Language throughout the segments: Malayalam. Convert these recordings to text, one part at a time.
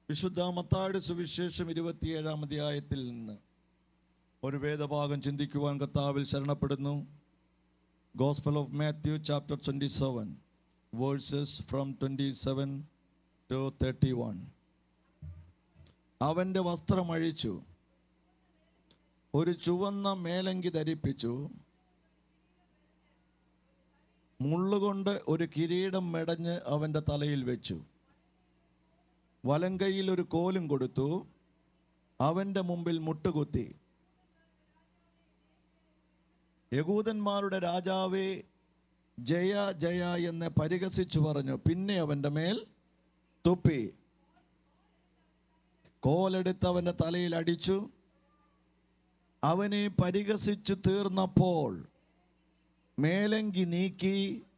വിശുദ്ധ മത്തായുടെ സുവിശേഷം ഇരുപത്തിയേഴാം അധ്യായത്തിൽ നിന്ന് ഒരു വേദഭാഗം ചിന്തിക്കുവാൻ കർത്താവിൽ ശരണപ്പെടുന്നു gospel of Matthew chapter twenty seven verses from twenty seven to thirty one അവൻ്റെ വസ്ത്രം അഴിച്ചു ഒരു ചുവന്ന മേലങ്കി ധരിപ്പിച്ചു മുള്ളുകൊണ്ട് ഒരു കിരീടം മെടഞ്ഞ് അവൻ്റെ തലയിൽ വെച്ചു വലങ്കയിൽ ഒരു കോലും കൊടുത്തു അവൻ്റെ മുമ്പിൽ മുട്ടുകുത്തി യകൂദന്മാരുടെ രാജാവേ ജയ ജയ എന്ന് പരിഹസിച്ചു പറഞ്ഞു പിന്നെ അവൻ്റെ മേൽ തുപ്പി കോലെടുത്ത് അവൻ്റെ തലയിൽ അടിച്ചു അവനെ പരിഹസിച്ചു തീർന്നപ്പോൾ മേലങ്കി നീക്കി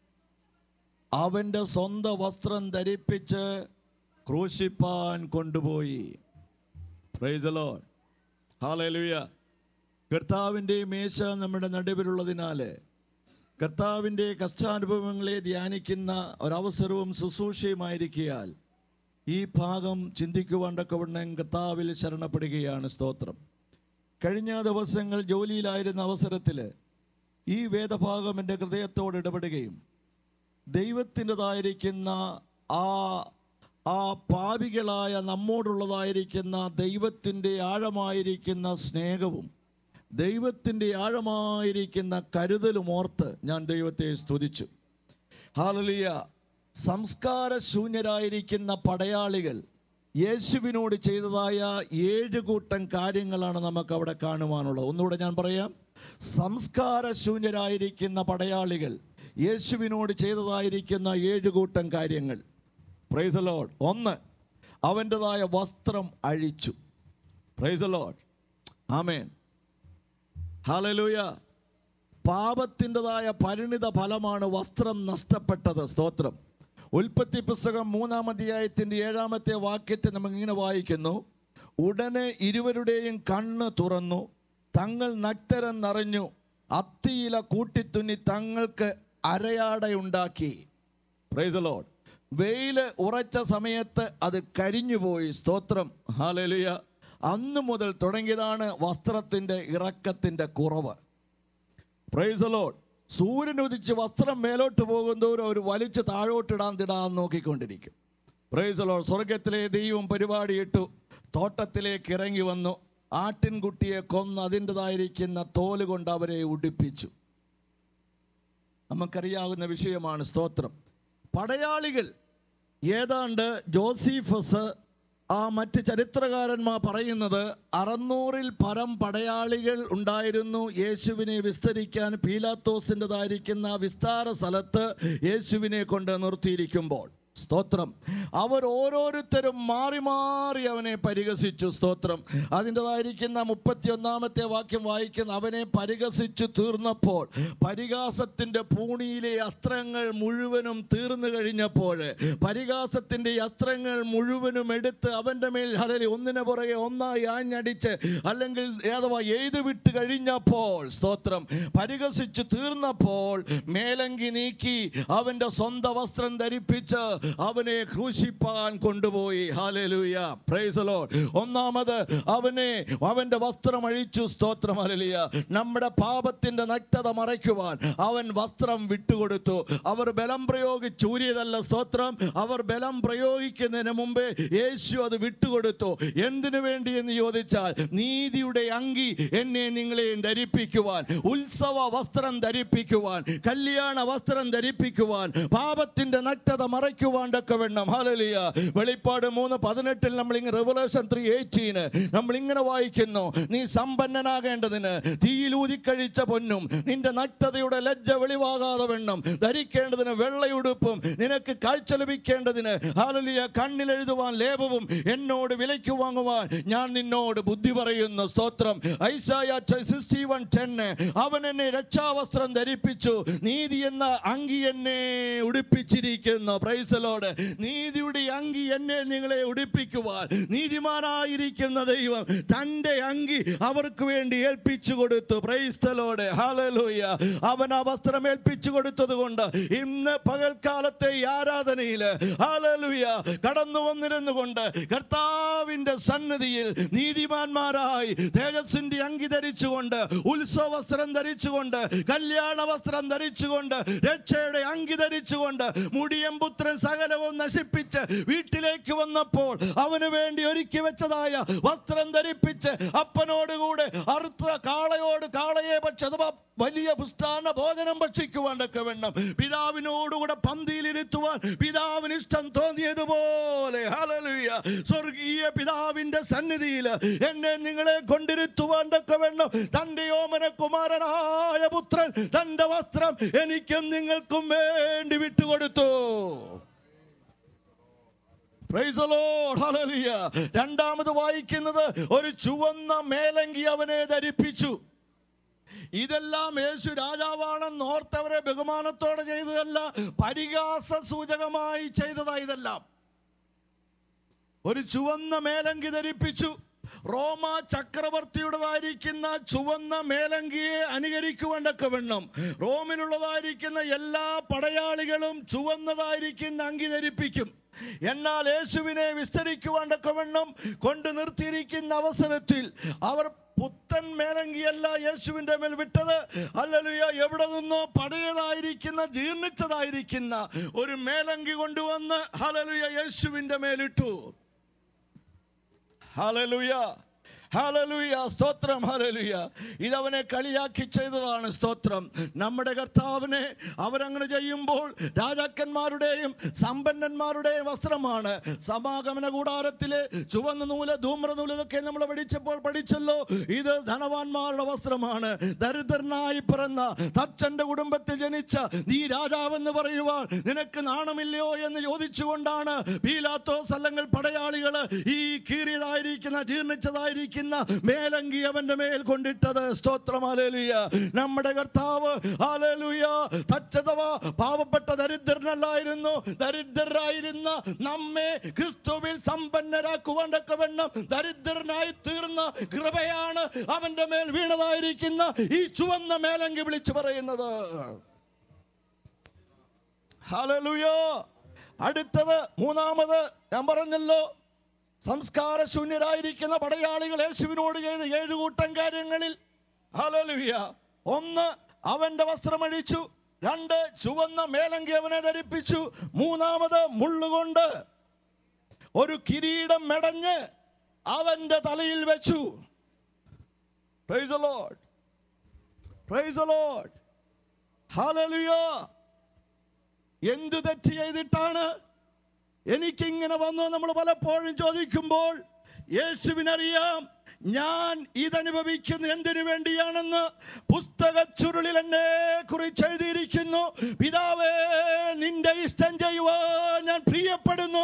അവൻ്റെ സ്വന്തം വസ്ത്രം ധരിപ്പിച്ച് ക്രൂശിപ്പാൻ കൊണ്ടുപോയി പ്രൈസ് ഹാലലുയ കർത്താവിൻ്റെ മേശ നമ്മുടെ നടുവിലുള്ളതിനാൽ കർത്താവിൻ്റെ കഷ്ടാനുഭവങ്ങളെ ധ്യാനിക്കുന്ന ഒരവസരവും ശുശ്രൂഷയുമായിരിക്കിയാൽ ഈ ഭാഗം ചിന്തിക്കുവാൻ തക്കവണ്ണം കർത്താവിൽ ശരണപ്പെടുകയാണ് സ്തോത്രം കഴിഞ്ഞ ദിവസങ്ങൾ ജോലിയിലായിരുന്ന അവസരത്തിൽ ഈ വേദഭാഗം എൻ്റെ ഹൃദയത്തോട് ഇടപെടുകയും ദൈവത്തിൻ്റെതായിരിക്കുന്ന ആ ആ പാപികളായ നമ്മോടുള്ളതായിരിക്കുന്ന ദൈവത്തിൻ്റെ ആഴമായിരിക്കുന്ന സ്നേഹവും ദൈവത്തിൻ്റെ ആഴമായിരിക്കുന്ന കരുതലും ഓർത്ത് ഞാൻ ദൈവത്തെ സ്തുതിച്ചു ഹാലലിയ സംസ്കാരശൂന്യരായിരിക്കുന്ന പടയാളികൾ യേശുവിനോട് ചെയ്തതായ ഏഴ് കൂട്ടം കാര്യങ്ങളാണ് നമുക്ക് അവിടെ കാണുവാനുള്ളത് ഒന്നുകൂടെ ഞാൻ പറയാം സംസ്കാരശൂന്യരായിരിക്കുന്ന പടയാളികൾ യേശുവിനോട് ചെയ്തതായിരിക്കുന്ന ഏഴ് കൂട്ടം കാര്യങ്ങൾ പ്രൈസ് ലോഡ് ഒന്ന് അവൻ്റെതായ വസ്ത്രം അഴിച്ചു പ്രൈസ് ലോഡ് ആമേൻ ഹാലലൂയ പാപത്തിൻ്റെതായ പരിണിത ഫലമാണ് വസ്ത്രം നഷ്ടപ്പെട്ടത് സ്തോത്രം ഉൽപ്പത്തി പുസ്തകം മൂന്നാം അധ്യായത്തിൻ്റെ ഏഴാമത്തെ വാക്യത്തെ നമുക്ക് ഇങ്ങനെ വായിക്കുന്നു ഉടനെ ഇരുവരുടെയും കണ്ണ് തുറന്നു തങ്ങൾ നക്തരെന്നറിഞ്ഞു അത്തിയില കൂട്ടിത്തുന്നി തങ്ങൾക്ക് അരയാടയുണ്ടാക്കി പ്രൈസ് ലോഡ് വെയില് ഉറച്ച സമയത്ത് അത് കരിഞ്ഞുപോയി സ്തോത്രം ഹാലലുയ അന്ന് മുതൽ തുടങ്ങിയതാണ് വസ്ത്രത്തിൻ്റെ ഇറക്കത്തിൻ്റെ കുറവ് പ്രൈസ് ലോഡ് സൂര്യൻ ഉദിച്ച് വസ്ത്രം മേലോട്ട് പോകുന്തോറും ഒരു വലിച്ച് താഴോട്ടിടാൻ തിടാൻ നോക്കിക്കൊണ്ടിരിക്കും പ്രൈസ് ലോഡ് സ്വർഗത്തിലെ ദൈവം പരിപാടിയിട്ടു തോട്ടത്തിലേക്ക് ഇറങ്ങി വന്നു ആട്ടിൻകുട്ടിയെ കൊന്ന് അതിൻ്റെതായിരിക്കുന്ന തോല് കൊണ്ട് അവരെ ഉടുപ്പിച്ചു നമുക്കറിയാവുന്ന വിഷയമാണ് സ്തോത്രം പടയാളികൾ ഏതാണ്ട് ജോസീഫസ് ആ മറ്റ് ചരിത്രകാരന്മാർ പറയുന്നത് അറുന്നൂറിൽ പരം പടയാളികൾ ഉണ്ടായിരുന്നു യേശുവിനെ വിസ്തരിക്കാൻ പീലാത്തോസിൻ്റെതായിരിക്കുന്ന വിസ്താര സ്ഥലത്ത് യേശുവിനെ കൊണ്ട് നിർത്തിയിരിക്കുമ്പോൾ സ്തോത്രം അവർ ഓരോരുത്തരും മാറി മാറി അവനെ പരിഹസിച്ചു സ്തോത്രം അതിൻ്റെതായിരിക്കുന്ന മുപ്പത്തിയൊന്നാമത്തെ വാക്യം വായിക്കുന്ന അവനെ പരിഹസിച്ചു തീർന്നപ്പോൾ പരിഹാസത്തിൻ്റെ പൂണിയിലെ അസ്ത്രങ്ങൾ മുഴുവനും തീർന്നു കഴിഞ്ഞപ്പോൾ പരിഹാസത്തിൻ്റെ അസ്ത്രങ്ങൾ മുഴുവനും എടുത്ത് അവൻ്റെ മേൽ ഹലലി ഒന്നിനെ പുറകെ ഒന്നായി ആഞ്ഞടിച്ച് അല്ലെങ്കിൽ ഏതവാ എഴുതു വിട്ട് കഴിഞ്ഞപ്പോൾ സ്തോത്രം പരിഹസിച്ചു തീർന്നപ്പോൾ മേലങ്കി നീക്കി അവൻ്റെ സ്വന്തം വസ്ത്രം ധരിപ്പിച്ച് അവനെ ക്രൂശിപ്പാൻ കൊണ്ടുപോയി ഹാലലുയ പ്രൈസലോ ഒന്നാമത് അവനെ അവന്റെ വസ്ത്രം അഴിച്ചു സ്തോത്രം ഹലലിയ നമ്മുടെ പാപത്തിന്റെ നഗ്നത മറയ്ക്കുവാൻ അവൻ വസ്ത്രം വിട്ടുകൊടുത്തു അവർ ബലം പ്രയോഗിച്ച് ഊരിയതല്ല സ്തോത്രം അവർ ബലം പ്രയോഗിക്കുന്നതിന് മുമ്പേ യേശു അത് വിട്ടുകൊടുത്തു എന്തിനു വേണ്ടി എന്ന് ചോദിച്ചാൽ നീതിയുടെ അങ്കി എന്നെ നിങ്ങളെയും ധരിപ്പിക്കുവാൻ ഉത്സവ വസ്ത്രം ധരിപ്പിക്കുവാൻ കല്യാണ വസ്ത്രം ധരിപ്പിക്കുവാൻ പാപത്തിന്റെ നഗ്നത മറയ്ക്കുവാൻ ഒക്കെ വേണം ഹാലലിയ വെളിപ്പാട് മൂന്ന് പതിനെട്ടിൽ നമ്മൾ ഇങ്ങനെ റെവലേഷൻ ത്രീ എയ്റ്റീന് നമ്മൾ ഇങ്ങനെ വായിക്കുന്നു നീ സമ്പന്നനാകേണ്ടതിന് തീയിൽ ഊതിക്കഴിച്ച പൊന്നും നിന്റെ നഗ്നതയുടെ ലജ്ജ വെളിവാകാതെ വേണം ധരിക്കേണ്ടതിന് വെള്ളയുടുപ്പും നിനക്ക് കാഴ്ച ലഭിക്കേണ്ടതിന് ഹാലലിയ കണ്ണിലെഴുതുവാൻ ലേപവും എന്നോട് വിലയ്ക്ക് വാങ്ങുവാൻ ഞാൻ നിന്നോട് ബുദ്ധി പറയുന്നു സ്തോത്രം ഐസായ സിക്സ്റ്റി വൺ ടെന്ന് അവൻ എന്നെ രക്ഷാവസ്ത്രം ധരിപ്പിച്ചു നീതി എന്ന അങ്കി എന്നെ ഉടുപ്പിച്ചിരിക്കുന്നു പ്രൈസലോ പ്രൈസലോട് നീതിയുടെ അങ്കി എന്നെ നിങ്ങളെ ഉടിപ്പിക്കുവാൻ നീതിമാനായിരിക്കുന്ന ദൈവം തൻ്റെ അങ്കി അവർക്ക് വേണ്ടി ഏൽപ്പിച്ചു കൊടുത്തു പ്രൈസ്തലോട് ഹാലലൂയ അവൻ ആ വസ്ത്രം ഏൽപ്പിച്ചു കൊടുത്തത് കൊണ്ട് ഇന്ന് പകൽക്കാലത്തെ ഈ ആരാധനയിൽ ഹാലലൂയ കടന്നു വന്നിരുന്നു കൊണ്ട് കർത്താവിന്റെ സന്നിധിയിൽ നീതിമാന്മാരായി തേജസ്സിന്റെ അങ്കി ധരിച്ചുകൊണ്ട് ഉത്സവ വസ്ത്രം ധരിച്ചുകൊണ്ട് കല്യാണ വസ്ത്രം ധരിച്ചുകൊണ്ട് രക്ഷയുടെ അങ്കി ധരിച്ചുകൊണ്ട് മുടിയം പുത്രൻ സകലവും നശിപ്പിച്ച് വീട്ടിലേക്ക് വന്നപ്പോൾ അവന് വേണ്ടി ഒരുക്കി വെച്ചതായ വസ്ത്രം ധരിപ്പിച്ച് അപ്പനോടുകൂടെ അറുത്ത കാളയോട് കാളയെ പക്ഷെ അഥവാ വലിയ പുസ്താന ഭോജനം ഭക്ഷിക്കുവാനൊക്കെ വേണം പിതാവിനോടുകൂടെ പന്തിയിലിരുത്തുവാൻ പിതാവിന് ഇഷ്ടം തോന്നിയതുപോലെ ഹല്ലേലൂയ സ്വർഗീയ പിതാവിന്റെ സന്നിധിയിൽ എന്നെ നിങ്ങളെ കൊണ്ടിരുത്തുവാനൊക്കെ വേണം തന്റെ ഓമന കുമാരനായ പുത്രൻ തന്റെ വസ്ത്രം എനിക്കും നിങ്ങൾക്കും വേണ്ടി വിട്ടുകൊടുത്തു Praise the Lord. Hallelujah. രണ്ടാമത് വായിക്കുന്നത് ഒരു ചുവന്ന മേലങ്കി അവനെ ധരിപ്പിച്ചു ഇതെല്ലാം യേശു രാജാവാണെന്ന് ഓർത്തവരെ ബഹുമാനത്തോടെ ചെയ്തതല്ല പരിഹാസ സൂചകമായി ചെയ്തതാ ഇതെല്ലാം ഒരു ചുവന്ന മേലങ്കി ധരിപ്പിച്ചു റോമ ചക്രവർത്തിയുടേതായിരിക്കുന്ന ചുവന്ന മേലങ്കിയെ അനുകരിക്കുവാനൊക്കെ വേണം റോമിലുള്ളതായിരിക്കുന്ന എല്ലാ പടയാളികളും ചുവന്നതായിരിക്കുന്ന അങ്കി ധരിപ്പിക്കും എന്നാൽ യേശുവിനെ വിസ്തരിക്കുവാനൊക്കെ വേണം കൊണ്ടു നിർത്തിയിരിക്കുന്ന അവസരത്തിൽ അവർ പുത്തൻ മേലങ്കിയല്ല യേശുവിന്റെ മേൽ വിട്ടത് അല്ലലുയ എവിടെ നിന്നോ പഴയതായിരിക്കുന്ന ജീർണിച്ചതായിരിക്കുന്ന ഒരു മേലങ്കി കൊണ്ടുവന്ന് ഹലലുയ യേശുവിന്റെ മേലിട്ടു ഹലലുയ ഹലലുയ സ്തോത്രം ഹലലുയ ഇതവനെ കളിയാക്കി ചെയ്തതാണ് സ്തോത്രം നമ്മുടെ കർത്താവിനെ അവരങ്ങനെ ചെയ്യുമ്പോൾ രാജാക്കന്മാരുടെയും സമ്പന്നന്മാരുടെയും വസ്ത്രമാണ് സമാഗമന കൂടാരത്തിലെ ചുവന്ന നൂല് ധൂമ്ര നൂല് ഇതൊക്കെ നമ്മൾ പഠിച്ചപ്പോൾ പഠിച്ചല്ലോ ഇത് ധനവാന്മാരുടെ വസ്ത്രമാണ് ദരിദ്രനായി പിറന്ന തച്ചന്റെ കുടുംബത്തിൽ ജനിച്ച നീ രാജാവെന്ന് പറയുവാൻ നിനക്ക് നാണമില്ലയോ എന്ന് ചോദിച്ചുകൊണ്ടാണ് പീലാത്തോസ് അല്ലെങ്കിൽ പടയാളികള് ഈ കീറിയതായിരിക്കുന്ന ജീർണിച്ചതായിരിക്കുന്ന മേലങ്കി അവന്റെ മേൽ കൊണ്ടിട്ടത് സ്തോത്രം ഹാലേലുയ നമ്മുടെ കർത്താവ് ഹാലേലുയ തച്ചതവ പാവപ്പെട്ട ദരിദ്രനല്ലായിരുന്നു ദരിദ്രരായിരുന്ന നമ്മെ ക്രിസ്തുവിൽ സമ്പന്നരാക്കുവാനൊക്കെ വേണം ദരിദ്രനായി തീർന്ന കൃപയാണ് അവന്റെ മേൽ വീണതായിരിക്കുന്ന ഈ ചുവന്ന മേലങ്കി വിളിച്ചു പറയുന്നത് ഹല്ലേലൂയ അടുത്തത് മൂന്നാമത് ഞാൻ പറഞ്ഞല്ലോ സംസ്കാരശൂന്യരായിരിക്കുന്ന പടയാളികൾ യേശുവിനോട് ചെയ്ത ഏഴു കൂട്ടം കാര്യങ്ങളിൽ ഹല്ലേലൂയ ഒന്ന് അവന്റെ വസ്ത്രമഴിച്ചു രണ്ട് ചുവന്ന മേലങ്കി അവനെ ധരിപ്പിച്ചു മൂന്നാമത് മുള്ളുകൊണ്ട് ഒരു കിരീടം മെടഞ്ഞ് അവന്റെ തലയിൽ വെച്ചു പ്രൈസ് ലോഡ് പ്രൈസ് ലോഡ് ഹല്ലേലൂയ എന്ത് തെറ്റ് ചെയ്തിട്ടാണ് എനിക്കിങ്ങനെ വന്നു നമ്മൾ പലപ്പോഴും ചോദിക്കുമ്പോൾ യേശുവിനറിയാം ഞാൻ ഇതനുഭവിക്കുന്ന എന്തിനു വേണ്ടിയാണെന്ന് പുസ്തക ചുരുളിൽ എന്നെ കുറിച്ച് എഴുതിയിരിക്കുന്നു പിതാവേ നിന്റെ ഇഷ്ടം ചെയ്യുവാൻ ഞാൻ പ്രിയപ്പെടുന്നു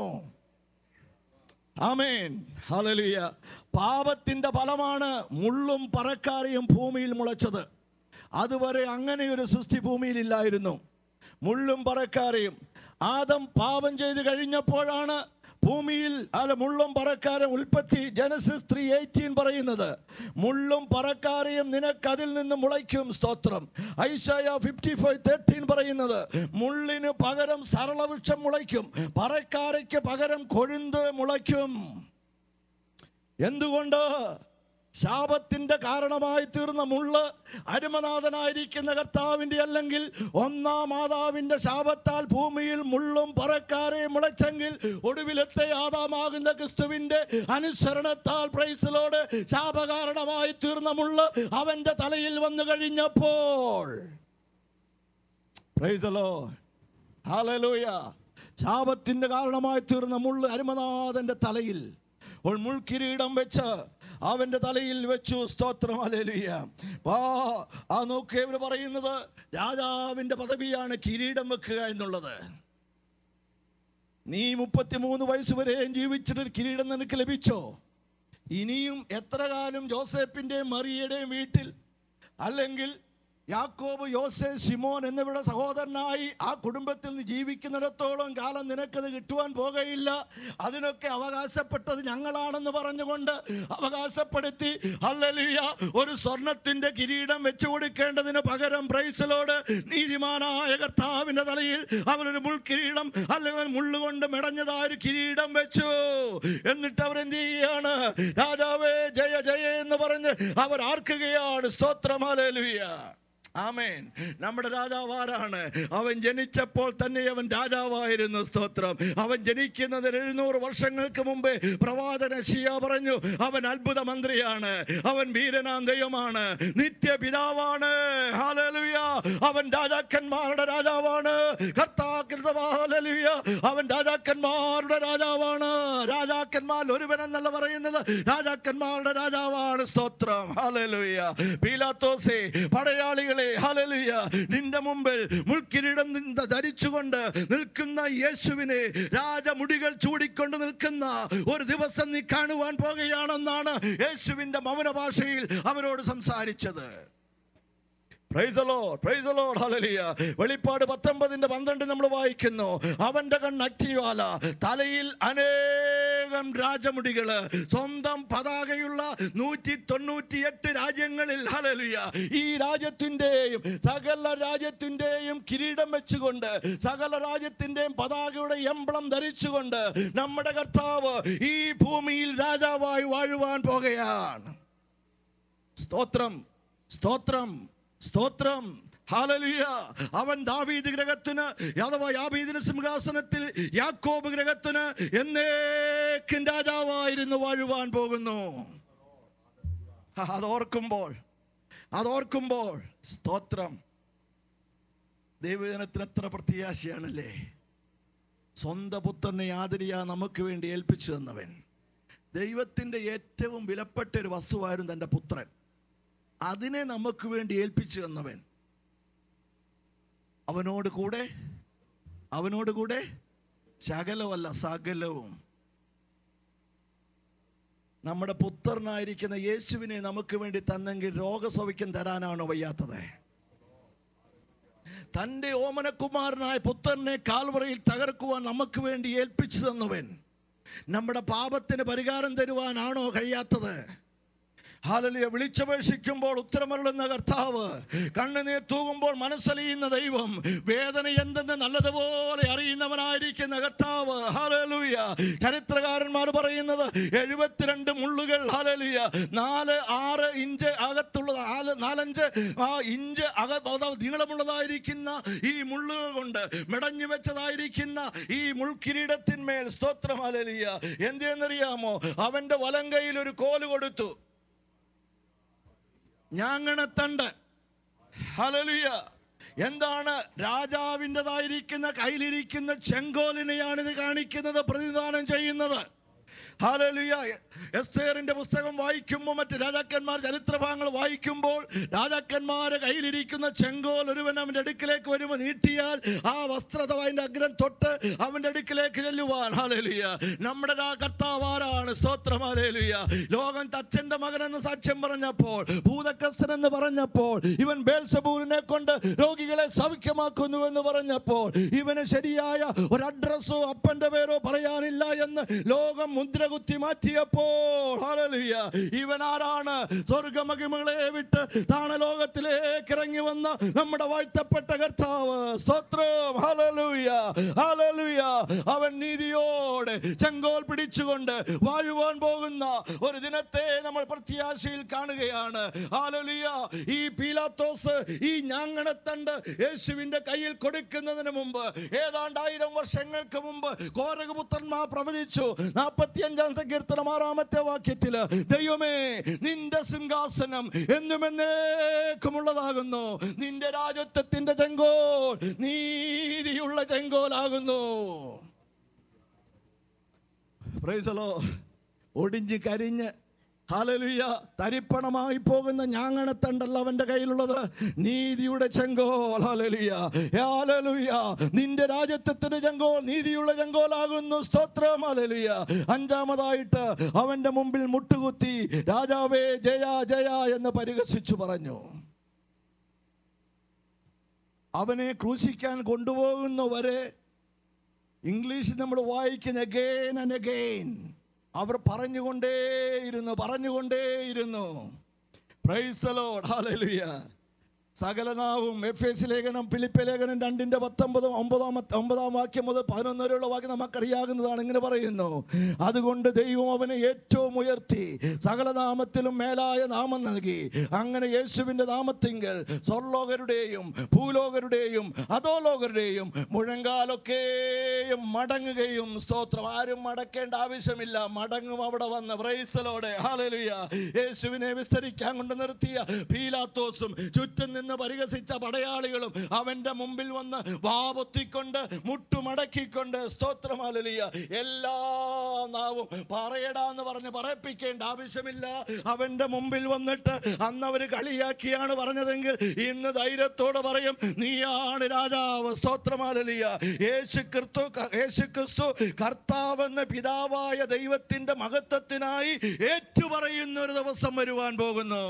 ആമേൻ ഹല്ലേലൂയ പാപത്തിന്റെ ഫലമാണ് മുള്ളും പറക്കാറിയും ഭൂമിയിൽ മുളച്ചത് അതുവരെ അങ്ങനെ ഒരു സൃഷ്ടി ഭൂമിയിലില്ലായിരുന്നു മുള്ളും പറക്കാരെയും ആദം പാപം ചെയ്ത് കഴിഞ്ഞപ്പോഴാണ് ഭൂമിയിൽ അല്ല മുള്ളും പറക്കാരും ഉൽപ്പത്തി ജനസിസ് ത്രീ എയ്റ്റീൻ പറയുന്നത് മുള്ളും പറക്കാരെയും നിനക്ക് അതിൽ നിന്ന് മുളയ്ക്കും സ്തോത്രം ഐഷയ ഫിഫ്റ്റി ഫൈവ് തേർട്ടീൻ പറയുന്നത് മുള്ളിന് പകരം സരളവൃക്ഷം മുളയ്ക്കും പറക്കാരയ്ക്ക് പകരം കൊഴുന്ത് മുളയ്ക്കും എന്തുകൊണ്ട് ശാപത്തിന്റെ കാരണമായി തീർന്ന മുള്ള് അരുമനാഥനായിരിക്കുന്ന കർത്താവിന്റെ അല്ലെങ്കിൽ ഒന്നാം മാതാവിന്റെ ശാപത്താൽ ഭൂമിയിൽ മുള്ളും പറക്കാരെ മുളച്ചെങ്കിൽ ഒടുവിലത്തെ ആദാമാകുന്ന ക്രിസ്തുവിന്റെ അനുസരണത്താൽ പ്രൈസിലോട് ശാപകാരണമായി തീർന്ന മുള്ള് അവന്റെ തലയിൽ വന്നു കഴിഞ്ഞപ്പോൾ പ്രൈസലോ ഹാലലൂയ ശാപത്തിന്റെ കാരണമായി തീർന്ന മുള്ള് അരുമനാഥന്റെ തലയിൽ ഒരു മുൾക്കിരീടം വെച്ച് അവന്റെ തലയിൽ വെച്ചു സ്തോത്രം അലേലുയ്യ വാ ആ നോക്കിയവർ പറയുന്നത് രാജാവിന്റെ പദവിയാണ് കിരീടം വെക്കുക എന്നുള്ളത് നീ മുപ്പത്തിമൂന്ന് വയസ്സ് വരെയും ജീവിച്ചിട്ട് ഒരു കിരീടം നിനക്ക് ലഭിച്ചോ ഇനിയും എത്ര കാലം ജോസഫിൻ്റെയും മറിയയുടെയും വീട്ടിൽ അല്ലെങ്കിൽ യാക്കോബ് യോസെ സിമോൻ എന്നിവരുടെ സഹോദരനായി ആ കുടുംബത്തിൽ നിന്ന് ജീവിക്കുന്നിടത്തോളം കാലം നിനക്കത് കിട്ടുവാൻ പോകയില്ല അതിനൊക്കെ അവകാശപ്പെട്ടത് ഞങ്ങളാണെന്ന് പറഞ്ഞുകൊണ്ട് അവകാശപ്പെടുത്തി ഹല്ലേലൂയ ഒരു സ്വർണത്തിന്റെ കിരീടം വെച്ചു കൊടുക്കേണ്ടതിന് പകരം പ്രൈസലോട് നീതിമാനായ കർത്താവിന്റെ തലയിൽ അവനൊരു മുൾക്കിരീടം അല്ലെങ്കിൽ മുള്ളുകൊണ്ട് മെടഞ്ഞതായ ഒരു കിരീടം വെച്ചു എന്നിട്ട് അവരെന്ത് ചെയ്യുകയാണ് രാജാവേ ജയ ജയ എന്ന് പറഞ്ഞ് അവർ ആർക്കുകയാണ് സ്തോത്രം ഹല്ലേലൂയ ആമേൻ നമ്മുടെ രാജാവ് ആരാണ് അവൻ ജനിച്ചപ്പോൾ തന്നെ അവൻ രാജാവായിരുന്നു സ്തോത്രം അവൻ ജനിക്കുന്നതിന് എഴുന്നൂറ് വർഷങ്ങൾക്ക് മുമ്പേ പ്രവാചന ഷിയ പറഞ്ഞു അവൻ അത്ഭുത മന്ത്രിയാണ് അവൻ വീരനാം ദൈവമാണ് നിത്യപിതാവാണ് ഹാലലുയ അവൻ രാജാക്കന്മാരുടെ രാജാവാണ് കർത്താകൃതവാലലുയ അവൻ രാജാക്കന്മാരുടെ രാജാവാണ് രാജാക്കന്മാർ ഒരുവൻ എന്നല്ല പറയുന്നത് രാജാക്കന്മാരുടെ രാജാവാണ് സ്തോത്രം ഹാലലുയ പീലാത്തോസേ പടയാളികളെ ഹാലലുയ നിന്റെ മുമ്പിൽ മുൾക്കിരീടം നിന്ന് ധരിച്ചുകൊണ്ട് നിൽക്കുന്ന യേശുവിനെ രാജമുടികൾ ചൂടിക്കൊണ്ട് നിൽക്കുന്ന ഒരു ദിവസം നീ കാണുവാൻ പോകുകയാണെന്നാണ് യേശുവിന്റെ മൗന ഭാഷയിൽ അവരോട് സംസാരിച്ചത് Praise the Lord, praise the Lord, hallelujah. വെളിപ്പാട് പത്തൊമ്പതിന്റെ പന്ത്രണ്ട് നമ്മൾ വായിക്കുന്നു അവന്റെ കണ്ണ് അഗ്നിജ്വാല തലയിൽ അനേകം രാജമുടികള് സ്വന്തം പതാകയുള്ള നൂറ്റി തൊണ്ണൂറ്റിയെട്ട് രാജ്യങ്ങളിൽ ഹലലുയ ഈ രാജ്യത്തിന്റെയും സകല രാജ്യത്തിന്റെയും കിരീടം വെച്ചുകൊണ്ട് സകല രാജ്യത്തിന്റെയും പതാകയുടെ എംബ്ലം ധരിച്ചുകൊണ്ട് നമ്മുടെ കർത്താവ് ഈ ഭൂമിയിൽ രാജാവായി വാഴുവാൻ പോകുകയാണ് സ്തോത്രം സ്തോത്രം സ്തോത്രം ഹാലലുയ അവൻ ദാവീദ് ഗ്രഹത്തിന് അഥവാ യാബീദിന് സിംഹാസനത്തിൽ യാക്കോബ് ഗ്രഹത്തിന് എന്നേക്കും രാജാവായിരുന്നു വാഴുവാൻ പോകുന്നു ആ, അതോർക്കുമ്പോൾ അതോർക്കുമ്പോൾ സ്തോത്രം ദൈവജനത്തിന് എത്ര പ്രത്യാശയാണല്ലേ സ്വന്തം പുത്രനെ ആദരിയാ നമുക്ക് വേണ്ടി ഏൽപ്പിച്ചു തന്നവൻ ദൈവത്തിൻ്റെ ഏറ്റവും വിലപ്പെട്ട ഒരു വസ്തുവായിരുന്നു തൻ്റെ പുത്രൻ അതിനെ നമുക്ക് വേണ്ടി ഏൽപ്പിച്ചു തന്നവൻ അവനോട് കൂടെ അവനോട് കൂടെ ശകലമല്ല സകലവും നമ്മുടെ പുത്രനായിരിക്കുന്ന യേശുവിനെ നമുക്ക് വേണ്ടി തന്നെങ്കിൽ രോഗസൗഖ്യം തരാനാണോ വയ്യാത്തത് തൻ്റെ ഓമനകുമാരനായ പുത്രനെ കാൽവറയിൽ തകർക്കുവാൻ നമുക്ക് വേണ്ടി ഏൽപ്പിച്ചു തന്നവൻ നമ്മുടെ പാപത്തിന് പരിഹാരം തരുവാനാണോ കഴിയാത്തത് ഹാലലിയ വിളിച്ചപേക്ഷിക്കുമ്പോൾ ഉത്തരമരുളുന്ന കർത്താവ് കണ്ണുനീർ തൂകുമ്പോൾ മനസ്സലിയുന്ന ദൈവം വേദന എന്തെന്ന് നല്ലതുപോലെ അറിയുന്നവനായിരിക്കുന്ന കർത്താവ് ഹാലലുയ ചരിത്രകാരന്മാർ പറയുന്നത് എഴുപത്തിരണ്ട് മുള്ളുകൾ ഹാലലുയ നാല് ആറ് ഇഞ്ച് അകത്തുള്ള നാല് നാലഞ്ച് ആ ഇഞ്ച് അക അതായത് നീളമുള്ളതായിരിക്കുന്ന ഈ മുള്ളുകൾ കൊണ്ട് മെടഞ്ഞു വെച്ചതായിരിക്കുന്ന ഈ മുൾക്കിരീടത്തിന്മേൽ സ്തോത്രം ഹാലലിയ എന്തെന്നറിയാമോ അവന്റെ വലം കയ്യിൽ ഒരു കോല് കൊടുത്തു ഞാങ്ങണത്തണ്ട് ഹലലുയ എന്താണ് രാജാവിൻ്റെതായിരിക്കുന്ന കയ്യിലിരിക്കുന്ന ചെങ്കോലിനെയാണ് ഇത് കാണിക്കുന്നത് പ്രതിദാനം ചെയ്യുന്നത് ഹാലലുയ എസ്തേറിന്റെ പുസ്തകം വായിക്കുമ്പോൾ മറ്റ് രാജാക്കന്മാർ ചരിത്രഭാഗങ്ങൾ വായിക്കുമ്പോൾ രാജാക്കന്മാരെ കയ്യിലിരിക്കുന്ന ചെങ്കോൽ ഒരുവൻ അവൻ്റെ അടുക്കിലേക്ക് വരുമ്പോൾ നീട്ടിയാൽ ആ വസ്ത്രത അതിൻ്റെ അഗ്രം തൊട്ട് അവൻ്റെ അടുക്കിലേക്ക് ചെല്ലുവാൻ ഹാലലുയ നമ്മുടെ രാ- കർത്താവ് ആരാണ് സ്തോത്രം ഹാലലുയ ലോകം തച്ചന്റെ മകനെന്ന് സാക്ഷ്യം പറഞ്ഞപ്പോൾ ഭൂതക്രസ്തൻ എന്ന് പറഞ്ഞപ്പോൾ ഇവൻ ബേൽസബൂലിനെ കൊണ്ട് രോഗികളെ സൗഖ്യമാക്കുന്നു എന്ന് പറഞ്ഞപ്പോൾ ഇവന് ശരിയായ ഒരു അഡ്രസ്സോ അപ്പന്റെ പേരോ പറയാനില്ല എന്ന് ലോകം മുദ്രകുത്തി മാറ്റിയപ്പോൾ ഹല്ലേലൂയ ഇവൻ ആരാണ് സ്വർഗമഹിമകളെ വിട്ട് താണലോകത്തിലേക്ക് ഇറങ്ങി വന്ന നമ്മുടെ വാഴ്ത്തപ്പെട്ട കർത്താവ് സ്തോത്രം ഹല്ലേലൂയ ഹല്ലേലൂയ അവൻ നീതിയോടെ ചെങ്കോൽ പിടിച്ചുകൊണ്ട് വാഴുവാൻ പോകുന്ന ഒരു ദിനത്തെ നമ്മൾ പ്രത്യാശയിൽ കാണുകയാണ് ഹല്ലേലൂയ ഈ പീലാത്തോസ് ഈ ഞാങ്ങണത്തണ്ട് യേശുവിന്റെ കയ്യിൽ കൊടുക്കുന്നതിന് മുമ്പ് ഏതാണ്ട് ആയിരം വർഷങ്ങൾക്ക് മുമ്പ് കോരകപുത്രന്മാർ പ്രവചിച്ചു നാൽപ്പത്തി അഞ്ചാം സങ്കീർത്തനം ആറാമത്തെ വാക്യത്തില് ദൈവമേ നിന്റെ സിംഹാസനം എന്നും എന്നേക്കുമുള്ളതാകുന്നു നിന്റെ രാജത്വത്തിന്റെ ചെങ്കോൽ നീതിയുള്ള ചെങ്കോലാകുന്നു Praise the Lord. ഒടിഞ്ഞ് കരിഞ്ഞ് ഹാലലുയ തരിപ്പണമായി പോകുന്ന ഞാങ്ങണത്തണ്ടല്ല അവന്റെ കയ്യിലുള്ളത് നീതിയുടെ ചെങ്കോൽ ഹാലലുയ ഹാലലുയ നിന്റെ രാജ്യത്വത്തിന് ചെങ്കോൽ നീതിയുള്ള ചെങ്കോലാകുന്നു സ്തോത്രം ഹാലലുയ അഞ്ചാമതായിട്ട് അവന്റെ മുമ്പിൽ മുട്ടുകുത്തി രാജാവേ ജയ ജയ എന്ന് പരിഹസിച്ചു പറഞ്ഞു അവനെ ക്രൂശിക്കാൻ കൊണ്ടുപോകുന്നവരെ ഇംഗ്ലീഷിൽ നമ്മൾ വായിക്കുന്ന അഗെയിൻ ആൻഡ് അഗെയിൻ അവർ പറഞ്ഞുകൊണ്ടേയിരുന്നു പറഞ്ഞുകൊണ്ടേയിരുന്നു പ്രൈസ് the Lord. Hallelujah. സകലനാവും എഫ് എസ് ലേഖനം ഫിലിപ്പ് ലേഖനം രണ്ടിന്റെ പത്തൊമ്പതും ഒമ്പതാം ഒമ്പതാം വാക്യം മുതൽ പതിനൊന്ന് വരെയുള്ള വാക്യം നമുക്കറിയാകുന്നതാണ് ഇങ്ങനെ പറയുന്നു അതുകൊണ്ട് ദൈവം അവനെ ഏറ്റവും ഉയർത്തി സകലനാമത്തിലും മേലായ നാമം നൽകി അങ്ങനെ യേശുവിന്റെ നാമത്തിങ്കൽ സ്വർലോകരുടെയും ഭൂലോകരുടെയും അധോലോകരുടെയും മുഴങ്കാലൊക്കെയും മടങ്ങുകയും സ്തോത്രം ആരും മടക്കേണ്ട ആവശ്യമില്ല മടങ്ങും അവിടെ വന്ന് പ്രൈസലോടെ ഹാലലുയ യേശുവിനെ വിസ്തരിക്കാൻ കൊണ്ട് നിർത്തിയ പീലാത്തോസും ചുറ്റും നിന്ന് പരിഹസിച്ച പടയാളികളും അവന്റെ മുമ്പിൽ വന്ന് വാപൊത്തിക്കൊണ്ട് മുട്ടുമടക്കിക്കൊണ്ട് സ്തോത്രമാലലിയ എല്ലാ നാവും പറയടാന്ന് പറഞ്ഞ് പറയിപ്പിക്കേണ്ട ആവശ്യമില്ല അവന്റെ മുമ്പിൽ വന്നിട്ട് അന്ന് അവര് കളിയാക്കിയാണ് പറഞ്ഞതെങ്കിൽ ഇന്ന് ധൈര്യത്തോടെ പറയും നീയാണ് രാജാവ് സ്തോത്രമാലലിയ യേശു ക്രിസ്തു യേശു ക്രിസ്തു കർത്താവെന്ന പിതാവായ ദൈവത്തിന്റെ മഹത്വത്തിനായി ഏറ്റുപറയുന്ന ഒരു ദിവസം വരുവാൻ പോകുന്നു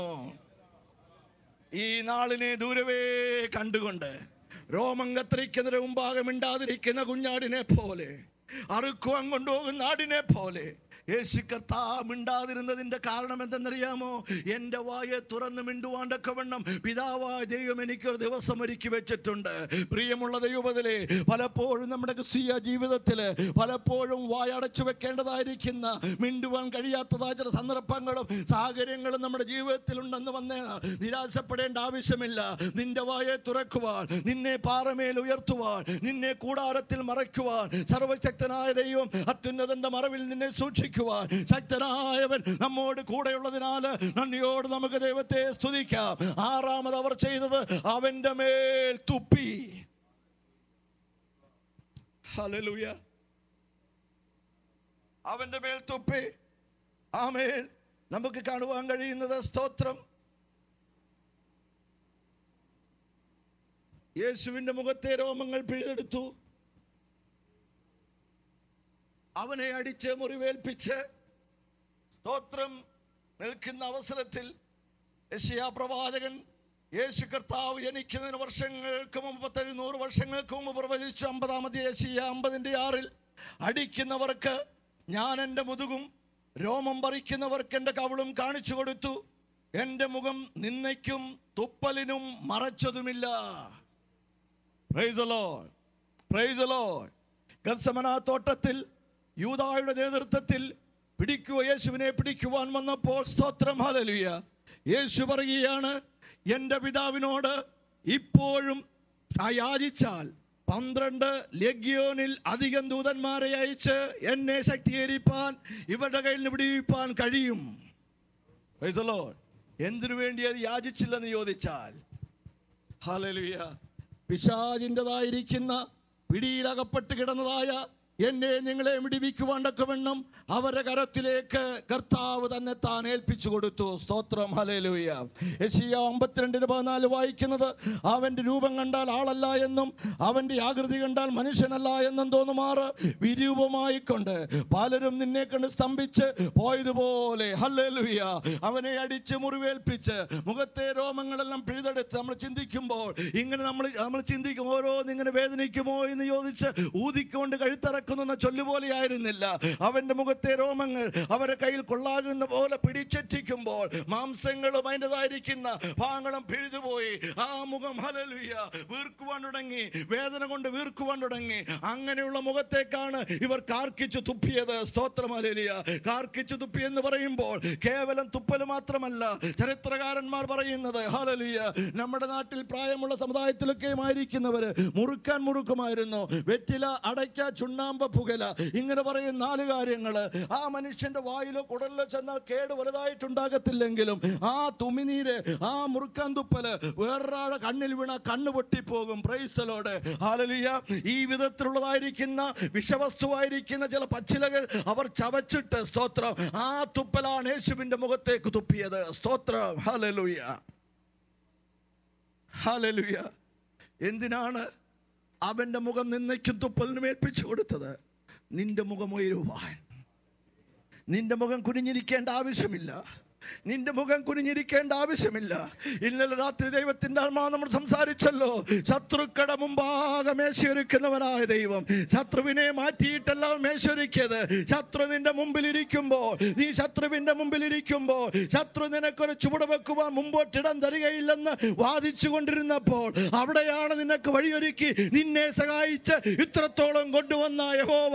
ഈ നാളിനെ ദൂരവേ കണ്ടുകൊണ്ട് രോമം കത്തിരിക്കുന്നതിന് മുമ്പാകെ മിണ്ടാതിരിക്കുന്ന കുഞ്ഞാടിനെ പോലെ അറുക്കുവാൻ കൊണ്ടുപോകുന്ന ആടിനെ പോലെ യേശു കർത്താ മിണ്ടാതിരുന്നതിന്റെ കാരണം എന്തെന്നറിയാമോ എൻ്റെ വായെ തുറന്ന് മിണ്ടുവാണ്ടൊക്കെ വണ്ണം പിതാവായ ദൈവം എനിക്കൊരു ദിവസം ഒരുക്കി വെച്ചിട്ടുണ്ട് പ്രിയമുള്ള ദൈവത്തിലെ പലപ്പോഴും നമ്മുടെ ക്രിസ്തീയ ജീവിതത്തിൽ പലപ്പോഴും വായടച്ചു വെക്കേണ്ടതായിരിക്കുന്ന മിണ്ടുവാൻ കഴിയാത്തതായ ചില സന്ദർഭങ്ങളും സാഹചര്യങ്ങളും നമ്മുടെ ജീവിതത്തിൽ ഉണ്ടെന്ന് വന്ന് നിരാശപ്പെടേണ്ട ആവശ്യമില്ല നിന്റെ വായെ തുറക്കുവാൻ നിന്നെ പാറമേൽ ഉയർത്തുവാൻ നിന്നെ കൂടാരത്തിൽ മറയ്ക്കുവാൻ സർവശക്തനായ ദൈവം അത്യുന്നതന്റെ മറവിൽ നിന്നെ സൂക്ഷിക്കുവാൻ ശക്തനായവൻ നമ്മോട് കൂടെയുള്ളതിനാൽ നന്ദിയോട് നമുക്ക് ദൈവത്തെ സ്തുതിക്കാം ആറാമത് അവർ ചെയ്തത് അവന്റെ മേൽ തുപ്പി ഹല്ലേലൂയ അവന്റെ മേൽ തുപ്പി ആമേൽ നമുക്ക് കാണുവാൻ കഴിയുന്നത് സ്തോത്രം യേശുവിന്റെ മുഖത്തെ രോമങ്ങൾ പിഴുതെടുത്തു അവനെ അടിച്ച് മുറിവേൽപ്പിച്ച് സ്തോത്രം നിൽക്കുന്ന അവസരത്തിൽ യശയാ പ്രവാചകൻ യേശു കർത്താവ് ജനിക്കുന്നതിന് വർഷങ്ങൾക്ക് മുമ്പ് നൂറ് വർഷങ്ങൾക്ക് മുമ്പ് പ്രവചിച്ചു അമ്പതാമത്തെ യേശിയ അമ്പതിൻ്റെ ആറിൽ അടിക്കുന്നവർക്ക് ഞാൻ എൻ്റെ മുതുകും രോമം പറിക്കുന്നവർക്ക് എൻ്റെ കവിളും കാണിച്ചു കൊടുത്തു എൻ്റെ മുഖം നിന്നയ്ക്കും തുപ്പലിനും മറച്ചതുമില്ല Praise the Lord. Praise the Lord. ഗത്സമന തോട്ടത്തിൽ യൂദായുടെ നേതൃത്വത്തിൽ പിടിക്കുക യേശുവിനെ പിടിക്കുവാൻ വന്നപ്പോൾ സ്തോത്രം ഹലലുയ യേശു പറയുകയാണ് എൻ്റെ പിതാവിനോട് ഇപ്പോഴും ആ യാചിച്ചാൽ പന്ത്രണ്ട് ലഗ്യോനിൽ അധികം ദൂതന്മാരെ അയച്ച് എന്നെ ശക്തീകരിപ്പാൻ ഇവരുടെ കയ്യിൽ നിന്ന് വിടിവിപ്പാൻ കഴിയും Praise the Lord. എന്തിനു വേണ്ടി അത് യാചിച്ചില്ലെന്ന് ചോദിച്ചാൽ ഹല്ലേലൂയ പിശാചിൻ്റെതായിരിക്കുന്ന പിടിയിലകപ്പെട്ട് കിടന്നതായ എന്നെ നിങ്ങളെ വിടിവിക്കുവാണ്ടൊക്കെ വേണം അവരുടെ കരത്തിലേക്ക് കർത്താവ് തന്നെ താൻ ഏൽപ്പിച്ചു കൊടുത്തു സ്തോത്രം ഹലേലൂയ യശിയ അമ്പത്തിരണ്ടിന് പതിനാല് വായിക്കുന്നത് അവന്റെ രൂപം കണ്ടാൽ ആളല്ല എന്നും അവന്റെ ആകൃതി കണ്ടാൽ മനുഷ്യനല്ല എന്നും തോന്നുമാറ് വിരൂപമായിക്കൊണ്ട് പലരും നിന്നെ കണ്ട് സ്തംഭിച്ച് പോയതുപോലെ ഹല്ലേലൂയ അവനെ അടിച്ച് മുറിവേൽപ്പിച്ച് മുഖത്തെ രോമങ്ങളെല്ലാം പിഴുതെടുത്ത് നമ്മൾ ചിന്തിക്കുമ്പോൾ ഇങ്ങനെ നമ്മൾ നമ്മൾ ചിന്തിക്കും ഓരോന്ന് ഇങ്ങനെ വേദനിക്കുമോ എന്ന് ചോദിച്ച് ഊതിക്കൊണ്ട് കഴുത്തിറക്കുന്ന ചൊല്ലുപോലെ ആയിരുന്നില്ല അവന്റെ മുഖത്തെ രോമങ്ങൾ അവരെ കയ്യിൽ കൊള്ളാകുന്ന പോലെ പിടിച്ചെറ്റിക്കുമ്പോൾ മാംസങ്ങളും അതിൻ്റെതായിരിക്കുന്ന ഭാഗങ്ങളും പിഴുതുപോയി ആ മുഖം ഹലലുയ വീർക്കുവാൻ തുടങ്ങി വേദന കൊണ്ട് വീർക്കുവാൻ തുടങ്ങി അങ്ങനെയുള്ള മുഖത്തേക്കാണ് ഇവർ കാർക്കിച്ചു തുപ്പിയത് സ്തോത്രമലിയ കാർക്കിച്ചു തുപ്പി എന്ന് പറയുമ്പോൾ കേവലം തുപ്പൽ മാത്രമല്ല ചരിത്രകാരന്മാർ പറയുന്നത് ഹലലുയ നമ്മുടെ നാട്ടിൽ പ്രായമുള്ള സമുദായത്തിലൊക്കെയും ആയിരിക്കുന്നവര് മുറുക്കാൻ മുറുക്കുമായിരുന്നു വെറ്റില അടയ്ക്ക ചുണ്ണാമ്പ് പുകല ഇങ്ങനെ പറയും നാല് കാര്യങ്ങള് ആ മനുഷ്യന്റെ വായിലോ കുടലിലോ ചെന്നാൽ കേട് വലുതായിട്ടുണ്ടാകത്തില്ലെങ്കിലും ആ തുമിനീര് ആ മുറുക്കാൻ തുപ്പല് വേറൊരാളെ കണ്ണിൽ വീണ കണ്ണ് പൊട്ടിപ്പോകും പ്രൈസ്തലോട് ഹാലലിയ ഈ വിധത്തിലുള്ളതായിരിക്കുന്ന വിഷവസ്തുവായിരിക്കുന്ന ചില പച്ചിലകൾ അവർ ചവച്ചിട്ട് സ്തോത്രം ആ തുപ്പലാണ് യേശുവിന്റെ മുഖത്തേക്ക് തുപ്പിയത് സ്തോത്രം ഹാലലുയ ഹാലലുയ എന്തിനാണ് അവന്റെ മുഖം നിന്നയ്ക്കും തുപ്പലിനും ഏൽപ്പിച്ചു കൊടുത്തത് നിന്റെ മുഖം ഉയരുവാൻ നിന്റെ മുഖം കുനിഞ്ഞിരിക്കേണ്ട ആവശ്യമില്ല നിന്റെ മുഖം കുനിഞ്ഞിരിക്കേണ്ട ആവശ്യമില്ല ഇന്നലെ രാത്രി ദൈവത്തിന്റെ ആത്മാ നമ്മൾ സംസാരിച്ചല്ലോ ശത്രുക്കട മുമ്പാകെ മേശയൊരുക്കുന്നവനായ ദൈവം ശത്രുവിനെ മാറ്റിയിട്ടല്ല മേശയൊരുക്കിയത് ശത്രു നിന്റെ മുമ്പിൽ ഇരിക്കുമ്പോൾ നീ ശത്രുവിന്റെ മുമ്പിൽ ഇരിക്കുമ്പോൾ ശത്രു നിനക്കൊരു ചുവട് വെക്കുവാൻ മുമ്പോട്ടിടം തരികയില്ലെന്ന് വാദിച്ചു കൊണ്ടിരുന്നപ്പോൾ അവിടെയാണ് നിനക്ക് വഴിയൊരുക്കി നിന്നെ സഹായിച്ച് ഇത്രത്തോളം കൊണ്ടുവന്ന യഹോവ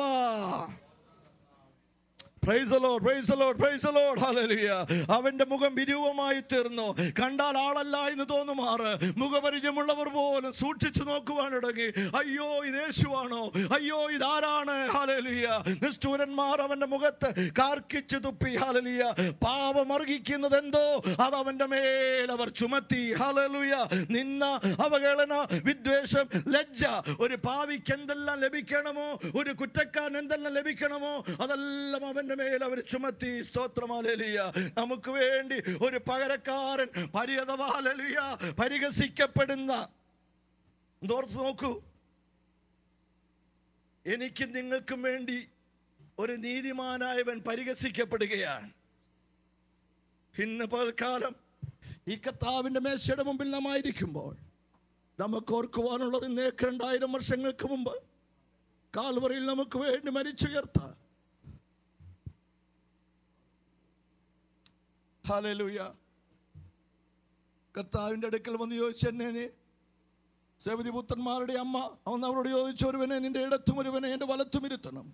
Praise the Lord, praise the Lord, praise the Lord, hallelujah. അവന്റെ മുഖം വിരൂപമായി തീർന്നു കണ്ടാൽ ആളല്ല എന്ന് തോന്നുമാറ് മുഖപരിചയമുള്ളവർ പോലും സൂക്ഷിച്ചു നോക്കുവാൻ തുടങ്ങി അയ്യോ ഇത് യേശുവാണോ അയ്യോ ഇതാരാണ് ഹാലലിയ നിഷ്ഠൂരന്മാർ അവന്റെ മുഖത്ത് കാർക്കിച്ചു തുപ്പി ഹാലലിയ പാപം അർഹിക്കുന്നത് എന്തോ അത് അവന്റെ മേൽ അവർ ചുമത്തി ഹാലലുയ നിന്ന അവഹേളന വിദ്വേഷം ലജ്ജ ഒരു പാവിക്ക് എന്തെല്ലാം ലഭിക്കണമോ ഒരു കുറ്റക്കാരൻ എന്തെല്ലാം ലഭിക്കണമോ അതെല്ലാം അവന്റെ മേൽ അവർ ചുമത്തി സ്തോത്രമാലിയ നമുക്ക് വേണ്ടി ഒരു പകരക്കാരൻ പരിയതവാലിയ പരിഹസിക്കപ്പെടുന്ന എന്തോർത്ത് നോക്കൂ എനിക്കും നിങ്ങൾക്കും വേണ്ടി ഒരു നീതിമാനായവൻ പരിഹസിക്കപ്പെടുകയാണ് ഇന്ന് പൽക്കാലം ഈ കർത്താവിന്റെ മേശയുടെ മുമ്പിൽ നാം ആയിരിക്കുമ്പോൾ നമുക്ക് ഓർക്കുവാനുള്ളത് ഇന്നേക്ക് രണ്ടായിരം വർഷങ്ങൾക്ക് മുമ്പ് കാൽവറിയിൽ നമുക്ക് വേണ്ടി മരിച്ചുയർത്ത ഹല്ലേലൂയ കർത്താവിന്റെ അടുക്കൽ വന്ന് ചോദിച്ചു എന്നെ നീ സേവതി പുത്രന്മാരുടെ അമ്മ അവൻ അവരോട് ചോദിച്ചു ഒരുവനെ നിന്റെ ഇടത്തും ഒരുവനെ എൻ്റെ വലത്തും ഇരുത്തണം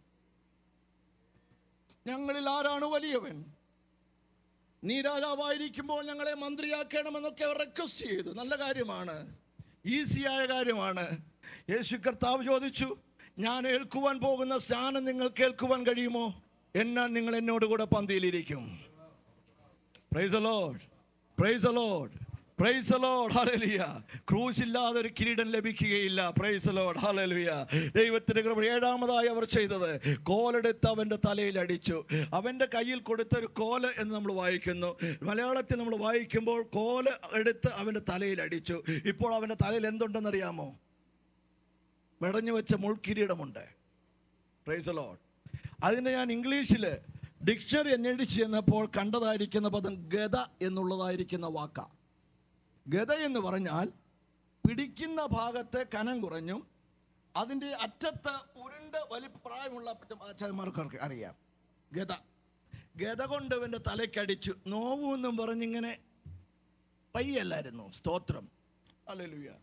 ഞങ്ങളിൽ ആരാണ് വലിയവൻ നീ രാജാവായിരിക്കുമ്പോൾ ഞങ്ങളെ മന്ത്രിയാക്കണമെന്നൊക്കെ അവർ റിക്വസ്റ്റ് ചെയ്തു നല്ല കാര്യമാണ് ഈസിയായ കാര്യമാണ് യേശു കർത്താവ് ചോദിച്ചു ഞാൻ ഏൽക്കുവാൻ പോകുന്ന സ്ഥാനം നിങ്ങൾ കേൾക്കുവാൻ കഴിയുമോ എന്നാൽ നിങ്ങൾ എന്നോട് കൂടെ പന്തിയിലിരിക്കും praise Lord praise Lord praise Lord ഹല്ലേലൂയ ക്രൂശ് ഇല്ലാതെ ഒരു കിരീടം ലഭിക്കുകയില്ല പ്രൈസ് ലോഡ് ഹല്ലേലൂയ ദൈവത്തിന്റെ കൃപ ഏഴാമതായി അവർ ചെയ്തത് കോലെടുത്ത് അവന്റെ തലയിൽ അടിച്ചു അവന്റെ കയ്യിൽ കൊടുത്ത ഒരു കോല് എന്ന് നമ്മൾ വായിക്കുന്നു മലയാളത്തിൽ നമ്മൾ വായിക്കുമ്പോൾ കോല് എടുത്ത് അവന്റെ തലയിൽ അടിച്ചു ഇപ്പോൾ അവന്റെ തലയിൽ എന്തുണ്ടെന്നറിയാമോ മെടഞ്ഞു വെച്ച മുൾക്കിരീടമുണ്ട് പ്രൈസ് ലോഡ് അതിന് ഞാൻ ഇംഗ്ലീഷിൽ ഡിക്ഷണറി അന്വേഷിച്ച് ചെന്നപ്പോൾ കണ്ടതായിരിക്കുന്ന പദം ഗത എന്നുള്ളതായിരിക്കുന്ന വാക്ക ഗത എന്ന് പറഞ്ഞാൽ പിടിക്കുന്ന ഭാഗത്തെ കനം കുറഞ്ഞും അതിൻ്റെ അറ്റത്ത് ഉരുണ്ട് വലിയ പ്രായമുള്ള അച്ഛന്മാർക്ക് അറിയാം ഗത ഗത കൊണ്ട് ഇവൻ്റെ തലയ്ക്കടിച്ചു നോവു എന്നും പറഞ്ഞിങ്ങനെ പയ്യല്ലായിരുന്നു സ്തോത്രം ഹലലുയ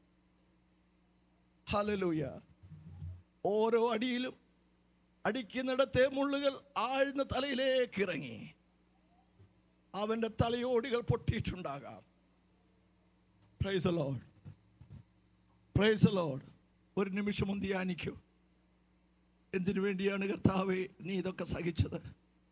ഹലലുയ ഓരോ അടിയിലും അടിക്കുന്നിടത്തെ മുള്ളുകൾ ആഴ്ന്ന തലയിലേക്ക് ഇറങ്ങി അവന്റെ തലയോടികൾ പൊട്ടിയിട്ടുണ്ടാകാം പ്രൈസ് ലോഡ് പ്രൈസ് ലോഡ് ഒരു നിമിഷം ഒന്ന് ധ്യാനിക്കൂ എന്തിനു വേണ്ടിയാണ് കർത്താവെ നീ ഇതൊക്കെ സഹിച്ചത്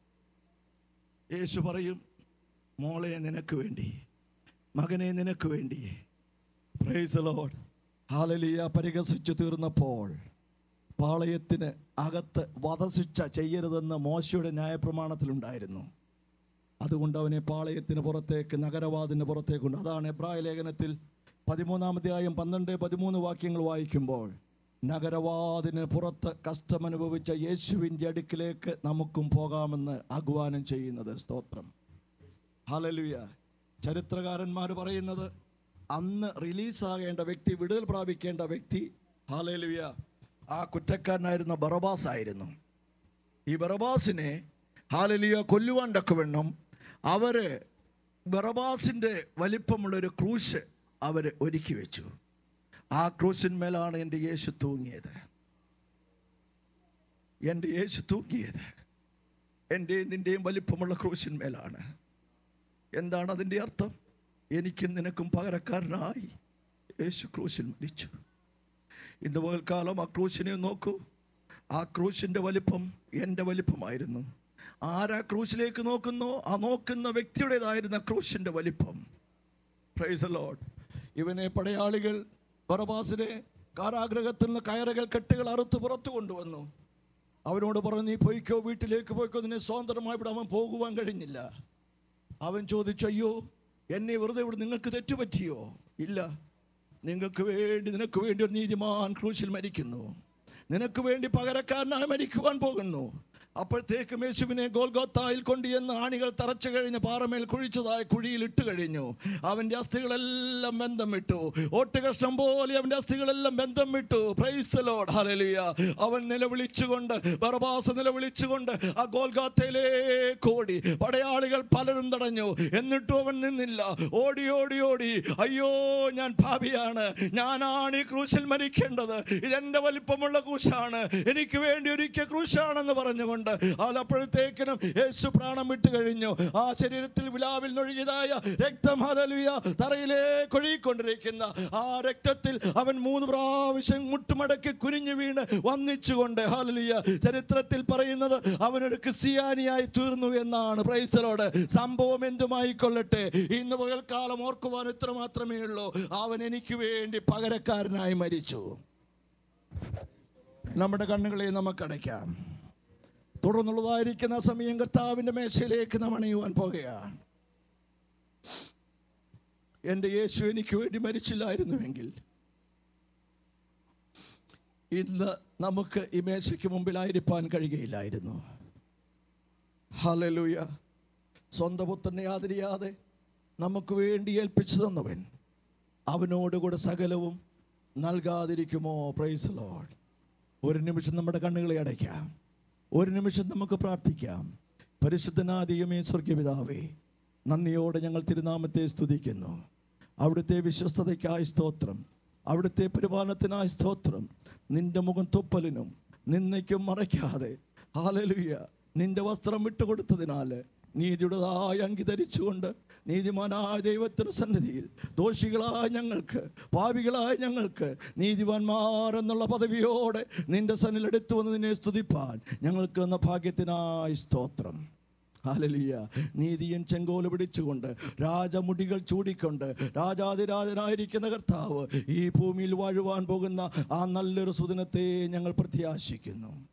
യേശു പറയും മോളെ നിനക്ക് വേണ്ടി മകനെ നിനക്ക് വേണ്ടി പ്രൈസ് ലോഡ് ഹാലലിയ പരിഹസിച്ചു തീർന്നപ്പോൾ പാളയത്തിന് അകത്ത് വധശിക്ഷ ചെയ്യരുതെന്ന് മോശയുടെ ന്യായപ്രമാണത്തിലുണ്ടായിരുന്നു അതുകൊണ്ട് അവനെ പാളയത്തിന് പുറത്തേക്ക് നഗരവാദിന് പുറത്തേക്കുണ്ട് അതാണ് എബ്രായ ലേഖനത്തിൽ പതിമൂന്നാമധ്യായം പന്ത്രണ്ട് പതിമൂന്ന് വാക്യങ്ങൾ വായിക്കുമ്പോൾ നഗരവാദിന് പുറത്ത് കഷ്ടമനുഭവിച്ച യേശുവിൻ്റെ അടുക്കിലേക്ക് നമുക്കും പോകാമെന്ന് ആഹ്വാനം ചെയ്യുന്നത് സ്തോത്രം ഹലലുയ ചരിത്രകാരന്മാർ പറയുന്നത് അന്ന് റിലീസാകേണ്ട വ്യക്തി വിടുതൽ പ്രാപിക്കേണ്ട വ്യക്തി ഹാലലുയ ആ കുറ്റക്കാരനായിരുന്ന ബറബാസ് ആയിരുന്നു ഈ ബറബാസിനെ ഹാലലിയ കൊല്ലുവാൻ തക്കവണ്ണം അവര് ബറബാസിൻ്റെ വലിപ്പമുള്ളൊരു ക്രൂശ് അവർ ഒരുക്കി വെച്ചു ആ ക്രൂശിന്മേലാണ് എൻ്റെ യേശു തൂങ്ങിയത് എൻ്റെ യേശു തൂങ്ങിയത് എൻ്റെയും നിൻ്റെയും വലിപ്പമുള്ള ക്രൂശിന്മേലാണ് എന്താണ് അതിൻ്റെ അർത്ഥം എനിക്കും നിനക്കും പകരക്കാരനായി യേശു ക്രൂശിൽ മരിച്ചു ഇന്ന് പകൽക്കാലം ആ ക്രൂശിനെ നോക്കൂ ആ ക്രൂശിൻ്റെ വലിപ്പം എൻ്റെ വലിപ്പമായിരുന്നു ആരാ ക്രൂശിലേക്ക് നോക്കുന്നോ ആ നോക്കുന്ന വ്യക്തിയുടേതായിരുന്ന ക്രൂശിൻ്റെ വലിപ്പം പ്രൈസ് ലോഡ് ഇവനെ പടയാളികൾ ബറബാസിനെ കാരാഗ്രഹത്തിൽ നിന്ന് കയറുകൾ കെട്ടുകൾ അറുത്ത് പുറത്തു കൊണ്ടുവന്നു അവനോട് പറഞ്ഞു നീ പോയിക്കോ വീട്ടിലേക്ക് പോയിക്കോ നിന്നെ സ്വതന്ത്രമായി ഇവിടെ അവൻ പോകുവാൻ കഴിഞ്ഞില്ല അവൻ ചോദിച്ചു അയ്യോ എന്നെ വെറുതെ ഇവിടെ നിങ്ങൾക്ക് തെറ്റുപറ്റിയോ ഇല്ല നിങ്ങൾക്ക് വേണ്ടി നിനക്ക് വേണ്ടി ഒരു നീതിമാൻ ക്രൂശിൽ മരിക്കുന്നു നിനക്ക് വേണ്ടി പകരക്കാരനായി മരിക്കുവാൻ പോകുന്നു അപ്പോഴത്തേക്കും യേശുവിനെ ഗോൽഗോത്തായിൽ കൊണ്ടുചെന്ന് ആണികൾ തറച്ചു കഴിഞ്ഞ് പാറമേൽ കുഴിച്ചതായി കുഴിയിൽ ഇട്ട് കഴിഞ്ഞു അവന്റെ അസ്ഥികളെല്ലാം ബന്ധം വിട്ടു ഓട്ടുകഷ്ണം പോലെ അവന്റെ അസ്ഥികളെല്ലാം ബന്ധം വിട്ടു പ്രൈസ് ലോഡ് ഹല്ലേലൂയ അവൻ നിലവിളിച്ചുകൊണ്ട് ബറബാസ് നിലവിളിച്ചുകൊണ്ട് ആ ഗോൽഗാത്തയിലേക്ക് ഓടി പടയാളികൾ പലരും തടഞ്ഞു എന്നിട്ടും അവൻ നിന്നില്ല ഓടി ഓടി ഓടി അയ്യോ ഞാൻ ഭാവിയാണ് ഞാനാണ് ഈ ക്രൂശിൽ മരിക്കേണ്ടത് ഇതെന്റെ വലിപ്പമുള്ള ക്രൂശാണ് എനിക്ക് വേണ്ടി ഒരുക്കിയ ക്രൂശാണെന്ന് പറഞ്ഞുകൊണ്ട് അവൻ അപ്പോഴത്തേക്കിനും യേശു പ്രാണം വിട്ടു കഴിഞ്ഞു ആ ശരീരത്തിൽ വിലാവിൽ നൊഴുകിയതായ രക്തം ഹലലുയ തറയിലേക്ക് ഒഴുകിക്കൊണ്ടിരിക്കുന്ന ആ രക്തത്തിൽ അവൻ മൂന്ന് പ്രാവശ്യം മുട്ടുമടക്കി കുനിഞ്ഞു വീണ് വന്നിച്ചുകൊണ്ട് ഹലലുയ ചരിത്രത്തിൽ പറയുന്നത് അവനൊരു ക്രിസ്ത്യാനിയായി തീർന്നു എന്നാണ് പ്രൈസലോട് സംഭവം എന്തുമായിക്കൊള്ളട്ടെ ഇന്ന് പകൽക്കാലം ഓർക്കുവാൻ ഇത്ര മാത്രമേ ഉള്ളൂ അവൻ എനിക്ക് വേണ്ടി പകരക്കാരനായി മരിച്ചു നമ്മുടെ കണ്ണുകളെ നമുക്കടയ്ക്കാം തുടർന്നുള്ളതായിരിക്കുന്ന സമയം കർത്താവിന്റെ മേശയിലേക്ക് നാം അണയുവാൻ പോകുകയാണ് എൻ്റെ യേശു എനിക്ക് വേണ്ടി മരിച്ചില്ലായിരുന്നുവെങ്കിൽ ഇന്ന് നമുക്ക് ഈ മേശയ്ക്ക് മുമ്പിലായിരിക്കാൻ കഴിയുകയില്ലായിരുന്നു ഹലലൂയ സ്വന്തം പുത്രനെ ആദരിയാതെ നമുക്ക് വേണ്ടി ഏൽപ്പിച്ചു തന്നവൻ അവനോടുകൂടെ സകലവും നൽകാതിരിക്കുമോ പ്രൈസ് ലോഡ് ഒരു നിമിഷം നമ്മുടെ കണ്ണുകളെ അടയ്ക്കാം ഒരു നിമിഷം നമുക്ക് പ്രാർത്ഥിക്കാം പരിശുദ്ധനാദിയമേ സ്വർഗപിതാവേ നന്ദിയോടെ ഞങ്ങൾ തിരുനാമത്തെ സ്തുതിക്കുന്നു അവിടുത്തെ വിശ്വസ്തതയ്ക്കായി സ്തോത്രം അവിടുത്തെ പരിപാലനത്തിനായി സ്തോത്രം നിന്റെ മുഖം തൊപ്പലിനും നിന്നയ്ക്കും മറയ്ക്കാതെ ഹാലലുയ നിന്റെ വസ്ത്രം വിട്ടുകൊടുത്തതിനാൽ നീതിയുടേതായ അങ്കി ധരിച്ചുകൊണ്ട് നീതിമാനായ ദൈവത്തിന് സന്നിധിയിൽ ദോഷികളായ ഞങ്ങൾക്ക് പാപികളായ ഞങ്ങൾക്ക് നീതിമാന്മാർ എന്നുള്ള പദവിയോടെ നിന്റെ സന്നിലെടുത്തു വന്ന് നിന്നെ സ്തുതിപ്പാൻ ഞങ്ങൾക്ക് എന്ന ഭാഗ്യത്തിനായി സ്തോത്രം ഹാലലിയ നീതിയൻ ചെങ്കോല് പിടിച്ചുകൊണ്ട് രാജമുടികൾ ചൂടിക്കൊണ്ട് രാജാതിരാജനായിരിക്കുന്ന കർത്താവ് ഈ ഭൂമിയിൽ വാഴുവാൻ പോകുന്ന ആ നല്ലൊരു സുദിനത്തെ ഞങ്ങൾ പ്രത്യാശിക്കുന്നു